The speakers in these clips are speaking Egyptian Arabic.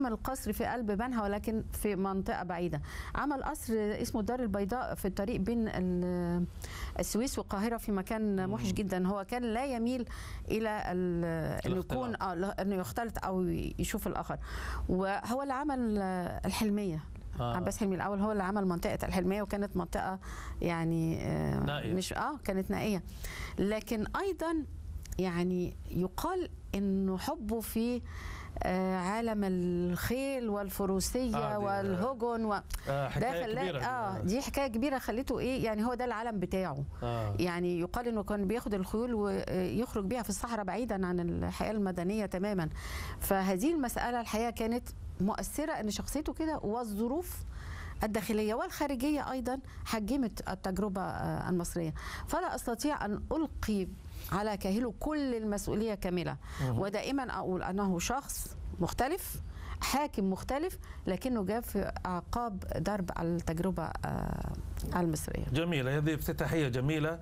عمل قصر في قلب بنها ولكن في منطقة بعيدة عمل قصر اسمه الدار البيضاء في الطريق بين ال- السويس والقاهرة في مكان موحش جدا هو كان لا يميل إلى ال- إنه الاختلاط. يكون آه لا- إنه يختلط أو يشوف الآخر وهو اللي عمل آه، الحلمية آه. عباس حلمي الاول هو اللي عمل منطقه الحلميه وكانت منطقه يعني آه، نائية. مش اه كانت نائيه لكن ايضا يعني يقال انه حبه في آه، عالم الخيل والفروسيه آه، آه دي- والهجن و... آه ده حكايه خلاه كبيره اه دي حكايه كبيره خليته ايه يعني هو ده العالم بتاعه آه. يعني يقال انه كان بياخد الخيول ويخرج بيها في الصحراء بعيدا عن الحياه المدنيه تماما فهذه المساله الحقيقه كانت مؤثره ان شخصيته كده والظروف الداخليه والخارجيه ايضا حجمت التجربه آه، المصريه فلا استطيع ان القي على كاهله كل المسؤوليه كامله ودائما اقول انه شخص مختلف حاكم مختلف لكنه جاء في اعقاب ضرب التجربه آه، المصريه جميلة هذه افتتاحية جميلة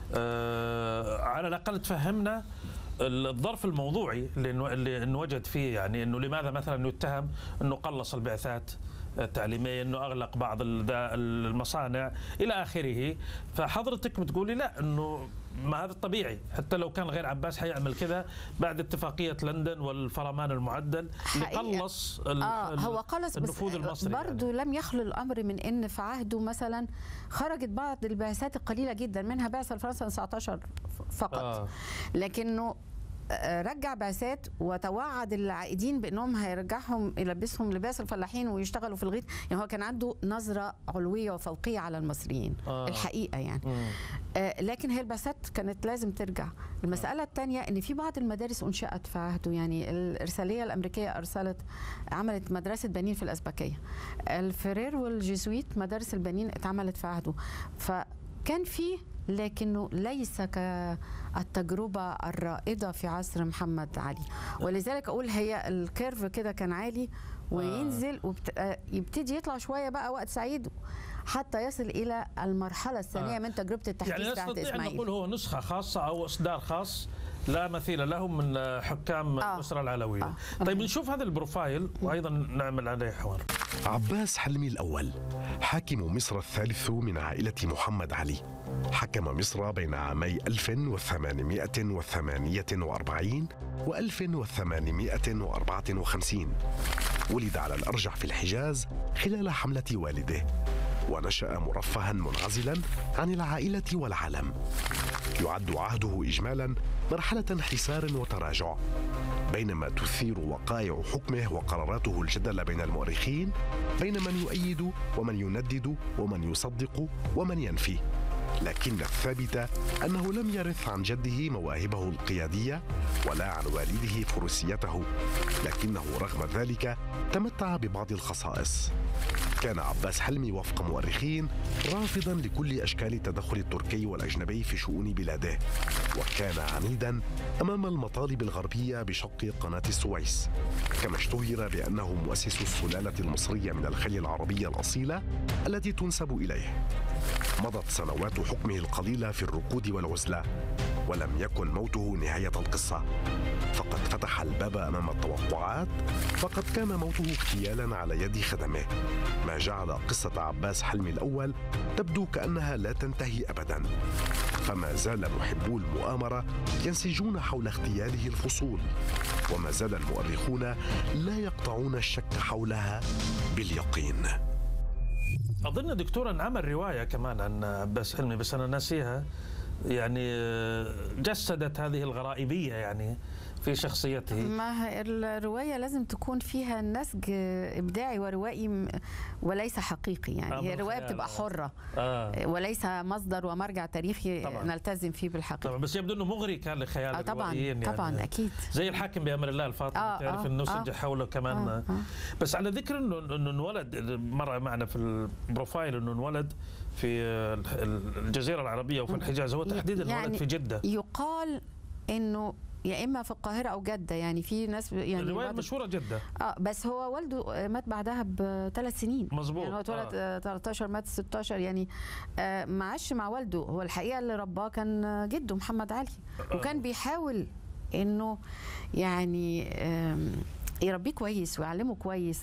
آه على الأقل تفهمنا الظرف الموضوعي اللي انو- اللي انوجد فيه يعني انه لماذا مثلا يتهم انه قلص البعثات التعليميه انه اغلق بعض ال- دا- المصانع الى اخره فحضرتك بتقولي لا انه ما هذا الطبيعي حتى لو كان غير عباس حيعمل كذا بعد اتفاقيه لندن والفرمان المعدل اللي حقيقة. قلص ال- اه ال- هو قلص النفوذ بس المصري برضه لم يخلو الامر من ان في عهده مثلا خرجت بعض البعثات القليله جدا منها بعثه لفرنسا 19 فقط آه. آه. لكنه آه، رجع بعثات وتوعد العائدين بانهم هيرجعهم يلبسهم لباس الفلاحين ويشتغلوا في الغيط يعني هو كان عنده نظره علويه وفوقيه على المصريين آه. آه. الحقيقه يعني مم. آه، لكن هي البعثات كانت لازم ترجع المسألة الثانية أن في بعض المدارس أنشأت في عهده يعني الإرسالية الأمريكية أرسلت عملت مدرسة بنين في الأزبكية الفرير والجيزويت مدارس البنين اتعملت في عهده فكان فيه لكنه ليس كالتجربة الرائدة في عصر محمد علي ولذلك أقول هي الكيرف كده كان عالي وينزل ويبتدي يطلع شوية بقى وقت سعيد حتى يصل إلى المرحلة الثانية آه. من تجربة التحديث يعني في عهد نستطيع أن إسماعيل نقول هو نسخة خاصة أو إصدار خاص لا مثيل له من حكام آه. الأسرة العلوية آه. طيب نشوف هذا البروفايل وأيضا نعمل عليه حوار عباس حلمي الأول حاكم مصر الثالث من عائلة محمد علي حكم مصر بين عامي 1848 و 1854 ولد على الأرجح في الحجاز خلال حملة والده ونشأ مرفها منعزلا عن العائلة والعالم يعد عهده إجمالا مرحلة حسار وتراجع بينما تثير وقائع حكمه وقراراته الجدل بين المؤرخين بين من يؤيد ومن يندد ومن يصدق ومن ينفي لكن الثابت انه لم يرث عن جده مواهبه القياديه ولا عن والده فروسيته لكنه رغم ذلك تمتع ببعض الخصائص كان عباس حلمي وفق مؤرخين رافضا لكل اشكال التدخل التركي والاجنبي في شؤون بلاده وكان عنيدا امام المطالب الغربيه بشق قناه السويس كما اشتهر بانه مؤسس السلاله المصريه من الخلية العربيه الاصيله التي تنسب اليه مضت سنوات حكمه القليله في الركود والعزله ولم يكن موته نهايه القصه فقد فتح الباب امام التوقعات فقد كان موته اغتيالا على يد خدمه ما جعل قصه عباس حلمي الاول تبدو كانها لا تنتهي ابدا فما زال محبو المؤامره ينسجون حول اغتياله الفصول وما زال المؤرخون لا يقطعون الشك حولها باليقين أظن دكتور أن عمل رواية كمان عن عباس حلمي بس أنا ناسيها يعني جسدت هذه الغرائبية يعني في شخصيته ما هي الرواية لازم تكون فيها نسج إبداعي وروائي م- وليس حقيقي آه، يعني هي من الرواية خيال، بتبقى آه. حرة آه. وليس مصدر ومرجع تاريخي طبعاً. نلتزم فيه بالحقيقة طبعا بس يبدو انه مغري كان لخيال آه، طبعاً، الروائيين يعني طبعاً، أكيد. زي الحاكم بامر الله الفاطمي آه، تعرف آه، النسج آه. حوله كمان آه، آه. بس على ذكر انه انه انولد مره معنا في البروفايل انه انولد في الجزيره العربيه وفي الحجاز هو تحديدا انولد في جده يقال إنه يا إما في القاهرة أو جدة يعني في ناس يعني الروايه بعض- مشهوره جده اه بس هو والده مات بعدها بثلاث سنين مظبوط، يعني هو اتولد آه. آه. 13 مات 16 يعني آه ما عاش مع والده هو الحقيقه اللي رباه كان آه، جده محمد علي وكان بيحاول انه يعني آم، يربيه كويس ويعلمه كويس